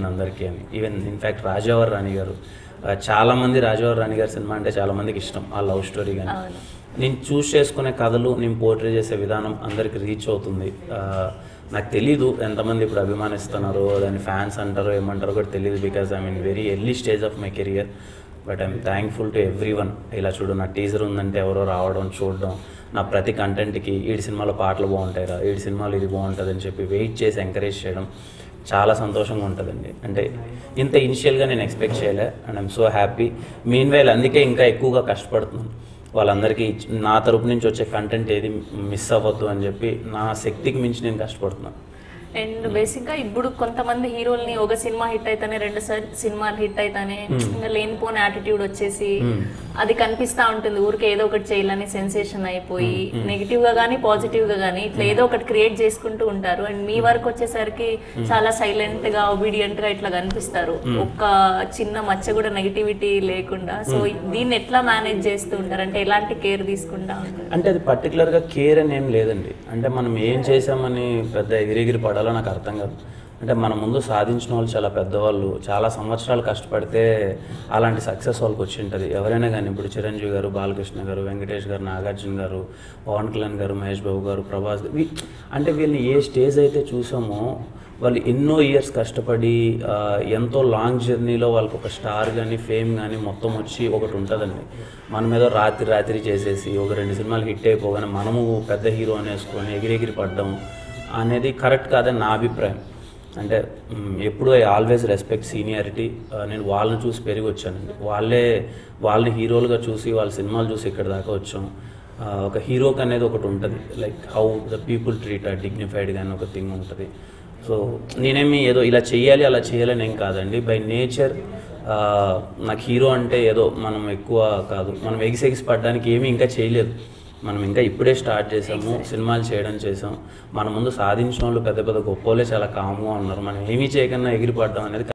అందరికీ అని even in fact రాజావర్ రాణి గారు ఆ, చాలా మంది రాజావర్ రాణి గారి సినిమా అంటే చాలా మందికి ఇష్టం ఆ లవ్ స్టోరీ కానీ అవును. నేను చూస్ చేసుకునే కథలు నేను పోర్ట్రే చేసే విధానం అందరికి రీచ్ అవుతుంది ఆ, నాకు తెలీదు ఎంతమంది ఇప్పుడు అభిమానిస్తున్నారో దాని ఫ్యాన్స్ అంటారో ఏమంటారో కూడా తెలియదు because I mean very early stage of my career but I'm thankful to everyone ఇలా చూడు నా టీజర్ ఉందంటే ఎవరో రావడం చూడడం నా ప్రతి కంటెంట్కి ఈడి సినిమాలో పాటలు బాగుంటాయిరా ఈడి సినిమాలో ఇది బాగుంటుంది అని చెప్పి వెయిట్ చేసి ఎంకరేజ్ చేయడం చాలా సంతోషంగా ఉంటుందండి అంటే ఇంత ఇనిషియల్గా నేను ఎక్స్పెక్ట్ చేయలే and I'm so happy meanwhile అందుకే ఇంకా ఎక్కువగా కష్టపడుతున్నాను వాళ్ళందరికీ ఇచ్- నా తరపు నుంచి వచ్చే కంటెంట్ ఏది మిస్ అవ్వద్దు అని చెప్పి నా శక్తికి మించి నేను కష్టపడుతున్నాను అండ్ బేసిక్ గా ఇప్పుడు కొంతమంది హీరోల్ని ఒక సినిమా హిట్ అయితేనే రెండు సార్ సినిమాలు హిట్ అయితేనే ఇంకా లేనిపోని యాటిట్యూడ్ వచ్చేసి అది కనిపిస్తా ఉంటుంది ఊరికే ఏదో ఒకటి చేయాలని సెన్సేషన్ అయిపోయి నెగిటివ్ గా కానీ పాజిటివ్ గా కానీ ఇట్లా ఏదో ఒకటి క్రియేట్ చేసుకుంటూ ఉంటారు అండ్ మీ వరకు వచ్చేసరికి చాలా సైలెంట్ గా ఒబీడియంట్ గా ఇట్లా కనిపిస్తారు ఒక్క చిన్న మచ్చ కూడా నెగిటివిటీ లేకుండా సో దీన్ని ఎట్లా మేనేజ్ చేస్తూ ఉంటారు అంటే ఎలాంటి కేర్ తీసుకుంటా ఉంటారు అంటే అది పర్టికులర్గా కేర్ అని ఏం లేదండి అంటే మనం ఏం చేసామని పెద్ద ఎగిరెగిరి పడాలో నాకు అర్థం కాదు అంటే మన ముందు సాధించిన వాళ్ళు చాలా పెద్దవాళ్ళు చాలా సంవత్సరాలు కష్టపడితే అలాంటి సక్సెస్ వాళ్ళకి వచ్చి ఉంటుంది ఎవరైనా కానీ ఇప్పుడు చిరంజీవి గారు బాలకృష్ణ గారు వెంకటేష్ గారు నాగార్జున గారు పవన్ కళ్యాణ్ గారు మహేష్ బాబు గారు ప్రభాస్ గారు వీ- అంటే వీళ్ళని ఏ స్టేజ్ అయితే చూసామో వాళ్ళు ఎన్నో ఇయర్స్ కష్టపడి ఆ, ఎంతో లాంగ్ జర్నీలో వాళ్ళకి ఒక స్టార్ కానీ ఫేమ్ కానీ మొత్తం వచ్చి ఒకటి ఉంటుందండి మనం ఏదో రాత్రి రాత్రి చేసేసి ఒక రెండు సినిమాలు హిట్ అయిపోగానే మనము పెద్ద హీరో అనేసుకొని ఎగిరెగిరి పడ్డం అనేది కరెక్ట్ కాదని నా అభిప్రాయం అంటే మ్, ఎప్పుడు ఐ ఆల్వేస్ రెస్పెక్ట్ సీనియారిటీ నేను వాళ్ళని చూసి పెరిగి వచ్చానండి వాళ్ళే వాళ్ళని హీరోలుగా చూసి వాళ్ళ సినిమాలు చూసి ఇక్కడ దాకా వచ్చాం ఆ, ఒక హీరోకి అనేది ఒకటి ఉంటుంది like how the people treat ఆ డిగ్నిఫైడ్ కానీ ఒక థింగ్ ఉంటుంది సో నేనేమి ఏదో ఇలా చేయాలి అలా చేయాలని ఏం కాదండి బై నేచర్ నాకు హీరో అంటే ఏదో మనం ఎక్కువ కాదు మనం ఎగిసెగిసి పడడానికి ఏమీ ఇంకా చేయలేదు మనం ఇంకా ఇప్పుడే స్టార్ట్ చేసాము సినిమాలు చేయడం చేసాం మన ముందు సాధించిన వాళ్ళు పెద్ద పెద్ద గొప్ప వాళ్ళే చాలా కాముగా ఉన్నారు మనం ఏమీ చేయకుండా ఎగిరిపడడం అనేది